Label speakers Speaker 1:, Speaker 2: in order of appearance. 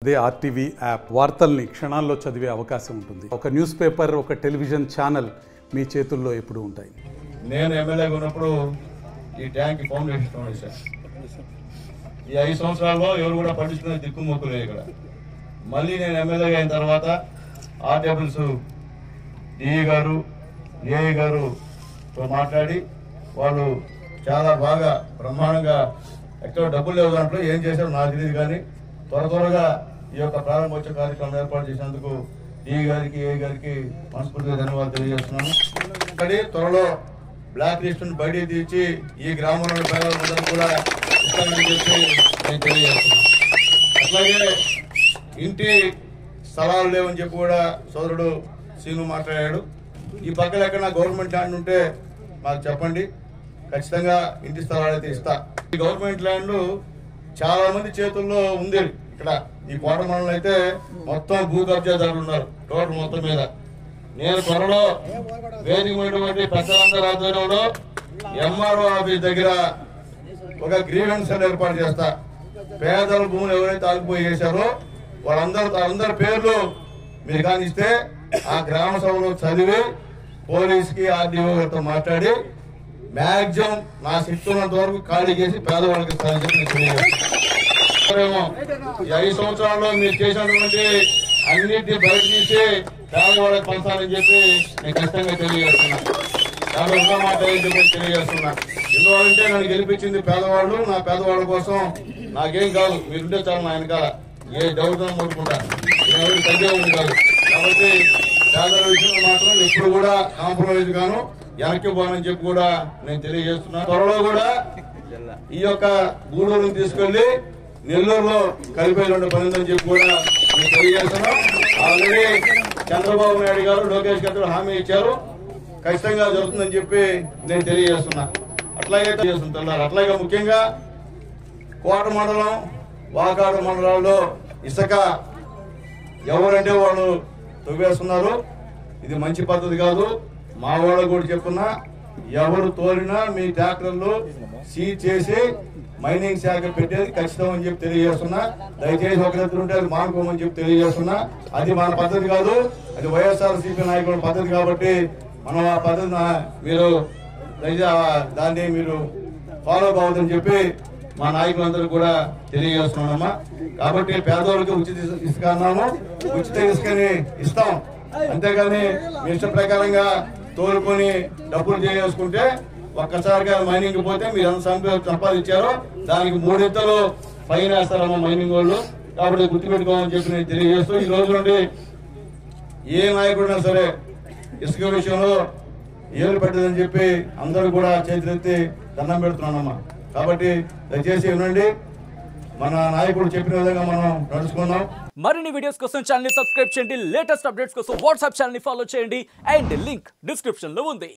Speaker 1: అదే RTV app వార్తల్ని క్షణాల్లో చదివే అవకాశం ఉంటుంది ఒక న్యూస్ పేపర్ ఒక టెలివిజన్ ఛానల్ మీ చేతుల్లో ఎప్పుడూ ఉంటాయి
Speaker 2: నేను ఎమ్మెల్యేగా ఉన్నప్పుడు ఈ ట్యాంక్ ఫౌండేషన్ స్టోన్ వేశాను ఈ ఐదు సంవత్సరాల్లో ఎవరు కూడా పట్టించుకునే దిక్కుమొక్కు లేదు ఇక్కడ మళ్ళీ నేను ఎమ్మెల్యేగా అయిన తర్వాత ఆ టేబుల్స్ డిఈ గారు ఏఈ గారుతో మాట్లాడి వాళ్ళు చాలా బాగా బ్రహ్మాండంగా ఎక్కడ డబ్బులు లేవు దాంట్లో ఏం చేశారో నాకు తెలియదు కానీ త్వర త్వరగా ఈ యొక్క ప్రారంభోత్సవ కార్యక్రమం ఏర్పాటు చేసినందుకు డిఈ గారికి ఏ గారికి మనస్ఫూర్తిగా ధన్యవాదాలు తెలియజేస్తున్నాను ఇక్కడ త్వరలో బ్లాక్ లిస్ట్ బయట తీర్చి ఈ గ్రామంలోని పేదలందరూ కూడా ఇస్తామని చెప్పి నేను తెలియజేస్తున్నాను అట్లాగే ఇంటి స్థలాలు లేవని చెప్పి కూడా సోదరుడు సీను మాట్లాడాడు ఈ పక్కన ఎక్కడ గవర్నమెంట్ ల్యాండ్ ఉంటే మాకు చెప్పండి ఖచ్చితంగా ఇంటి స్థలాలు అయితే ఇస్తా ఈ గవర్నమెంట్ ల్యాండ్ చాలా మంది చేతుల్లో ఉంది ఇక్కడ ఈ కోట మండలం అయితే మొత్తం భూ కబ్జాదారులు ఉన్నారు టోటల్ మొత్తం మీద నేను త్వరలో వేదిక ఉన్నటువంటి పెద్దలందరి ఆధ్వర్యంలో ఎంఆర్ఓ ఆఫీస్ దగ్గర ఒక గ్రీవెన్స్ అని ఏర్పాటు చేస్తా పేదల భూములు ఎవరైతే ఆగిపోయి చేశారో వాళ్ళందరూ వాళ్ళందరి పేర్లు మీరు కానిస్తే ఆ గ్రామ సభలో చదివి పోలీస్కి ఆర్డీఓ గారితో మాట్లాడి మ్యాక్సిమం నా శక్తి ఉన్నంత వరకు ఖాళీ చేసి పేదవాళ్ళకి ఇస్తానని చెప్పి నేను తెలియజేస్తున్నాను. ఏమో, ఈ ఐదు సంవత్సరాల్లో మీరు చేసినటువంటి అన్నిటి బయట నుంచి పేదవాళ్ళకి పంచాలని చెప్పి నేను ఖచ్చితంగా తెలియజేస్తున్నా చాలా ఒక మాట ఏం చెప్పి తెలియజేస్తున్నా ఎందువల్లంటే నన్ను గెలిపించింది పేదవాళ్ళు నా పేదవాళ్ళ కోసం నాకేం కాదు మీరుంటే చాలు నా వెనకాల ఏ డౌట్ కోరుకుంటా నేను ఎవరికి తగ్గే ఉంది కాదు కాబట్టి పేదల విషయంలో మాత్రం ఎప్పుడు కూడా కాంప్రమైజ్ గాను వెనక్కి పోనని చెప్పి కూడా నేను తెలియజేస్తున్నా త్వరలో కూడా ఈ యొక్క గూడూరుని తీసుకెళ్లి నెల్లూరులో కలిపేటువంటి పని ఉందని చెప్పి కూడా నేను తెలియజేస్తున్నాం ఆల్రెడీ చంద్రబాబు నాయుడు గారు లోకేష్ గారు హామీ ఇచ్చారు ఖచ్చితంగా జరుగుతుందని చెప్పి నేను తెలియజేస్తున్నా అట్లాగే చేస్తుంటున్నారు అట్లాగే ముఖ్యంగా కోట మండలం వాకాడు మండలాల్లో ఇసుక ఎవరంటే వాళ్ళు తవ్వేస్తున్నారు ఇది మంచి పద్ధతి కాదు మా వాళ్ళకు కూడా చెప్తున్నా ఎవరు తోలినా మీ ట్రాక్టర్లు సీజ్ చేసి మైనింగ్ శాఖ పెట్టేది ఖచ్చితం అని చెప్పి తెలియజేస్తున్నా దయచేసి ఒక దగ్గర ఉంటే అది మానుకోమని చెప్పి తెలియజేస్తున్నా అది మన పద్ధతి కాదు అది వైఎస్ఆర్ సిపి నాయకుల పద్ధతి కాబట్టి మనం ఆ పద్ధతి మీరు దయచేసి ఆ దాన్ని మీరు ఫాలో కావద్దని చెప్పి మా నాయకులందరూ కూడా తెలియజేస్తున్నామమ్మా కాబట్టి పేదవాళ్ళకి ఉచిత ఇసు- ఇసుక అన్నాము ఉచిత ఇసుకని ఇస్తాం అంతేగాని మీ ఇష్ట ప్రకారంగా తోలుకొని డబ్బులు చేసుకుంటే ఒక్కసారిగా మైనింగ్ పోతే మీరు ఎంత సంప- సంపాదించారో దానికి మూడింతలు ఫైన్ వేస్తారమ్మా మైనింగ్ వాళ్ళు కాబట్టి గుర్తుపెట్టుకోమని చెప్పి నేను తెలియజేస్తూ ఈ రోజు నుండి ఏ నాయకుడైనా సరే ఇసుక విషయంలో ఏలు పెట్టదని చెప్పి అందరూ కూడా చేతులెత్తి దండం పెడుతున్నానమ్మా కాబట్టి దయచేసి వినండి మన నాయకుడు చెప్పిన విధంగా మనం నడుచుకుందాం
Speaker 3: మరిన్ని వీడియోస్ కోసం ఛానల్ ని సబ్స్క్రైబ్ చేయండి లేటెస్ట్ అప్డేట్స్ కోసం వాట్సాప్ ఛానల్ ని ఫాలో చేయండి అండ్ లింక్ డిస్క్రిప్షన్ లో ఉంది